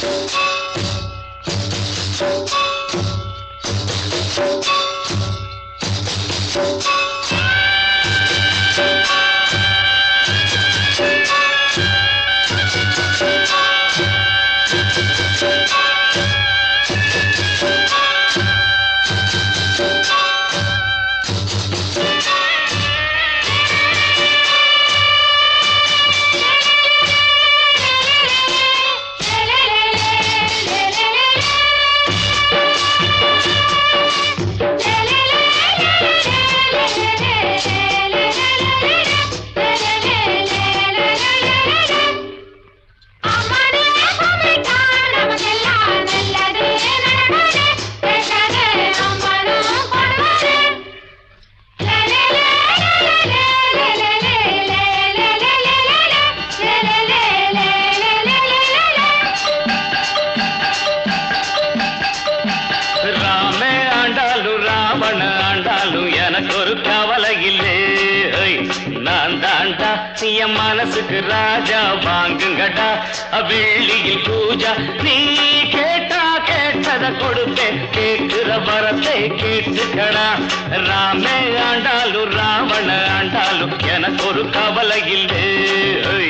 ராமே ஆண்டாலும் ராவண ஆண்டாலும் எனக்கு ஒரு கவலை இல்லை ஐய், நான் தாண்டா என் மனசுக்கு ராஜா வாங்குங்கடா வெள்ளியில் பூஜா நீ கேட்டா கேட்டத கொடுப்பேன் கேட்கிற வரத்தை கேட்டுக்கடா ராமே ஆண்டாலும் ராவண ஆண்டாலும் எனக்கு ஒரு கவலை இல்லை ஐய்.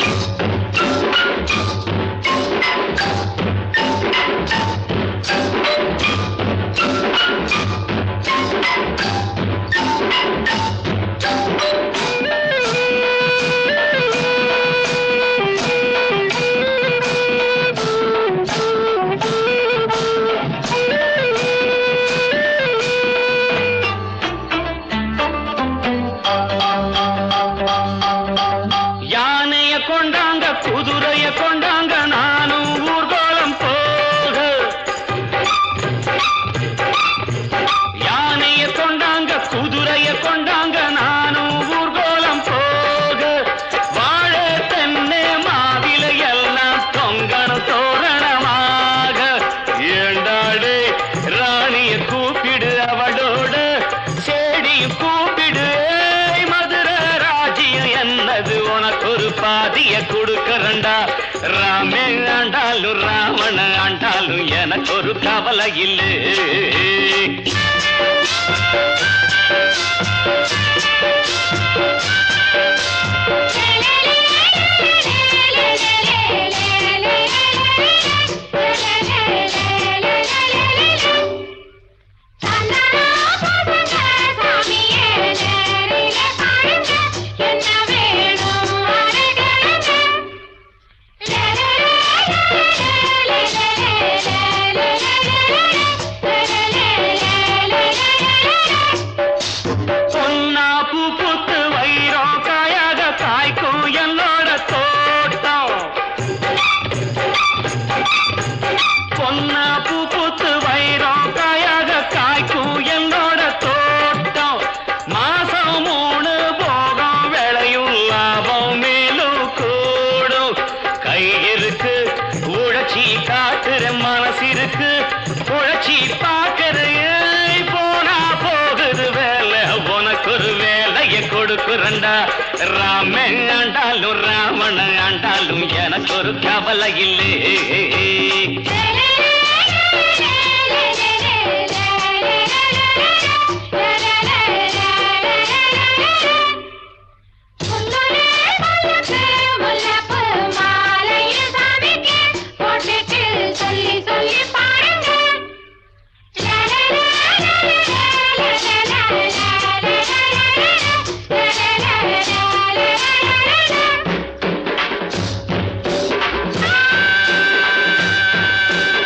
யானைய கொண்டாங்க குதிரைய கொண்டாங்க நானும் ஊர்வலம் போக யானைய கொண்டாங்க குதிரைய கொண்டாங்க நானும் ஊர்வலம் போக வாழ தென்னை மாவில எல்லாம் தொங்கணும் தோரணமாக ஏண்டாடு ராணிய கூப்பிடு அவளோட செடியும் கூப்பிடு ஏய் மதுர ராஜ்யம் என்னது உனக்கு ஒரு பாதிய கொடுக்கறண்டா ராமே ஆண்டாலும் ராவண ஆண்டாலும் எனக்கு ஒரு கவலை இல்லை பொன்னா பூ பூத்து வைரம் காயாக காய்க்கும் என்னோட தோட்டம் பொன்னா பூ பூத்து வைரம் காயாக காய்க்கும் என்னோட தோட்டம் மாசம் மூணு போகம் விளையும் லாபம் மேலும் கூடும் கை இருக்கு உழைச்சி காட்டுற மனசு இருக்கு உழைச்சி பார்க்கிற ஏய் போனா போகுது வேலை உனக்கு ஒரு வேலையை கொடுக்குறண்டா ராமன் ஆண்டாலும் ராவண ஆண்டாலும் எனக்கு ஒரு கவலை இல்லை சொல்லி சொல்லி பாருங்க ஆ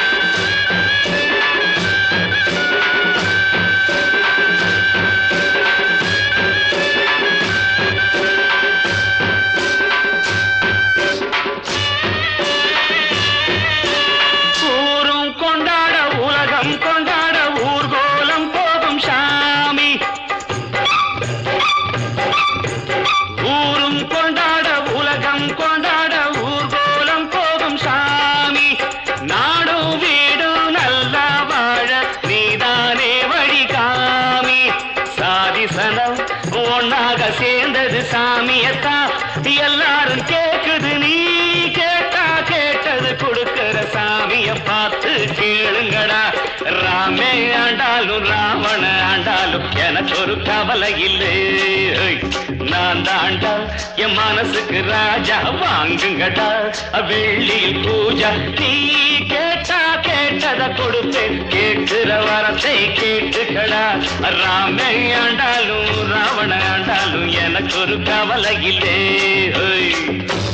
ஆண்டாலும் ராவண ஆண்டாலும் எனக்கு ஒரு கவலை இல்லை ஹோய். நான் தாண்டா என் மனசுக்கு ராஜா வாங்குங்கடா வெள்ளியில் பூஜா நீ கேட்டா கேட்டத கொடுப்பேன் கேட்கிற வரத்தை கேட்டுக்கடா ராமே ஆண்டாலும் ராவண ஆண்டாலும் எனக்கு ஒரு கவலை இல்லை ஹோய்.